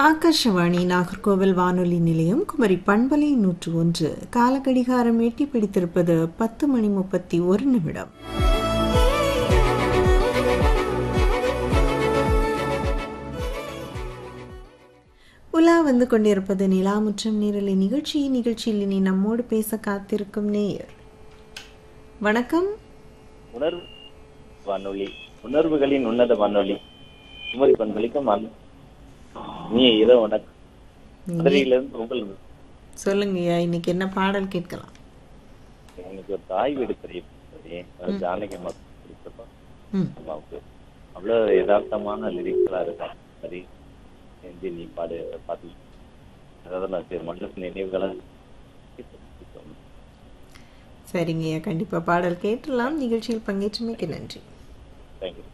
ஆகாஷவாணி நாகர்கோவில் வானொலி நிலையம் குமரி பண்பலை நூற்று ஒன்று காலக்கடிகாரம் எட்டி பிடித்திருப்பது பத்து மணி முப்பத்தி ஒரு நிமிடம் உலா வந்து கொண்டிருப்பது நிலாமுற்றம் நேரலை நிகழ்ச்சி நிகழ்ச்சியில் இனி நம்மோடு பேச காத்திருக்கும் நேயர் வணக்கம் உணர்வு வானொலி உணர்வுகளின் உன்னத வானொலி குமரி பண்பளிக்கும் அன்- நீ இரவு வணக்கம் மதுரையிலிருந்து உங்கள் சொல்லுங்கய்யா இன்னைக்கு என்ன பாடல் கேட்கலாம் எனக்கு ஒரு தாய் வீடு பெரிய அது ஜானகி மக்கள் பிடிச்சிருக்கோம் ம் அம்மாவுக்கு அவ்வளவு யதார்த்தமான லிரிக்ஸா இருக்கும் சரி செஞ்சு நீ பாடு பாட்டு அதாவது நான் சரி மனசு நினைவுகளை சரிங்கய்யா கண்டிப்பா பாடல் கேட்டலாம் நிகழ்ச்சியில் பங்கேற்றமைக்கு நன்றி தேங்க்யூ